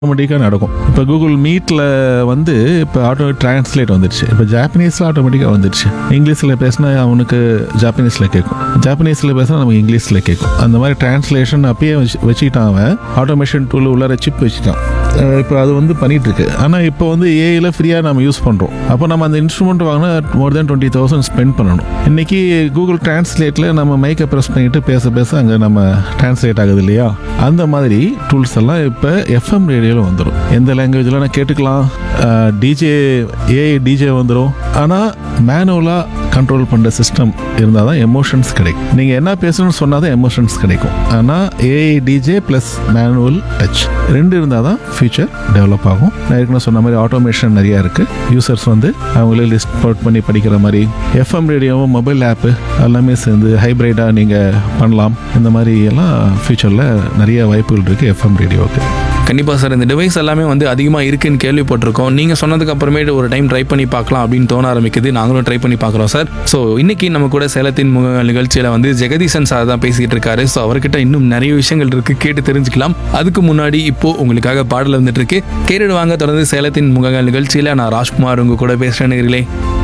ஆட்டோமேட்டிக்காக நடக்கும் இப்போ கூகுள் மீட்டில் வந்து இப்போ ஆட்டோ டிரான்ஸ்லேட் வந்துடுச்சு இப்போ ஜாப்பனீஸில் ஆட்டோமேட்டிக்காக வந்துடுச்சு இங்கிலீஷில் பேசினா அவனுக்கு ஜாப்பனீஸில் கேட்கும் ஜாப்பனீஸில் பேசினா நமக்கு இங்கிலீஷில் கேட்கும் அந்த மாதிரி டிரான்ஸ்லேஷன் அப்பயே வச்சு வச்சுக்கிட்டான் அவன் ஆட்டோமேஷன் டூல் உள்ளார சிப் வச்சுட்டான் அஹ் இப்போ அது வந்து பண்ணிட்டு இருக்கு ஆனால் இப்போ வந்து ஏஐல ஃப்ரீயாக நம்ம யூஸ் பண்ணுறோம் அப்போ நம்ம அந்த இன்ஸ்ட்ருமெண்ட் வாங்கினா more then twenty thousand spend பண்ணணும் இன்னைக்கு கூகுள் டிரான்ஸ்லேட்டில் நம்ம மைக்கை ப்ரெஸ் பண்ணிட்டு பேச பேச அங்கே நம்ம டிரான்ஸ்லேட் ஆகுது இல்லையா அந்த மாதிரி டூல்ஸ் எல்லாம் இப்போ எஃப்எம் ரேடியோவில் வந்துடும் எந்த லாங்குவேஜில் நான் கேட்டுக்கலாம் டிஜே ஏஐ டிஜே வந்துடும் ஆனால் மேனுவலாக கண்ட்ரோல் பண்ணுற சிஸ்டம் இருந்தால் தான் எமோஷன்ஸ் கிடைக்கும் நீங்கள் என்ன பேசணும்னு சொன்னால் தான் எமோஷன்ஸ் கிடைக்கும் ஆனால் AI DJ plus manual touch ரெண்டு இருந்தால் தான் ஃபியூச்சர் டெவலப் ஆகும் நான் ஏற்கனவே சொன்ன மாதிரி ஆட்டோமேஷன் நிறையா இருக்குது யூசர்ஸ் வந்து அவங்களே லிஸ்ட் அவுட் பண்ணி படிக்கிற மாதிரி எஃப்எம் ரேடியோவும் மொபைல் ஆப்பு எல்லாமே சேர்ந்து ஹைப்ரிடாக நீங்கள் பண்ணலாம் இந்த மாதிரி எல்லாம் ஃபியூச்சரில் நிறைய வாய்ப்புகள் இருக்குது எஃப்எம் ரேடியோவுக்கு கண்டிப்பாக சார் இந்த டிவைஸ் எல்லாமே வந்து அதிகமாக இருக்குன்னு கேள்விப்பட்டிருக்கோம் நீங்கள் சொன்னதுக்கு அப்புறமேட்டு ஒரு டைம் ட்ரை பண்ணி பார்க்கலாம் அப்படின்னு தோண ஆரம்பிக்குது நாங்களும் ட்ரை பண்ணி பார்க்குறோம் சார் ஸோ இன்னைக்கு நம்ம கூட சேலத்தின் முக நிகழ்ச்சியில் வந்து ஜெகதீசன் சார் தான் பேசிக்கிட்டு இருக்காரு ஸோ அவர்கிட்ட இன்னும் நிறைய விஷயங்கள் இருக்கு கேட்டு தெரிஞ்சுக்கலாம் அதுக்கு முன்னாடி இப்போ உங்களுக்காக பாடல் வந்துட்டு இருக்கு கேட்டுட்டு வாங்க தொடர்ந்து சேலத்தின் முகங்கள் நிகழ்ச்சியில் நான் ராஜ்குமார் உங்க கூட பேசுகிறேன்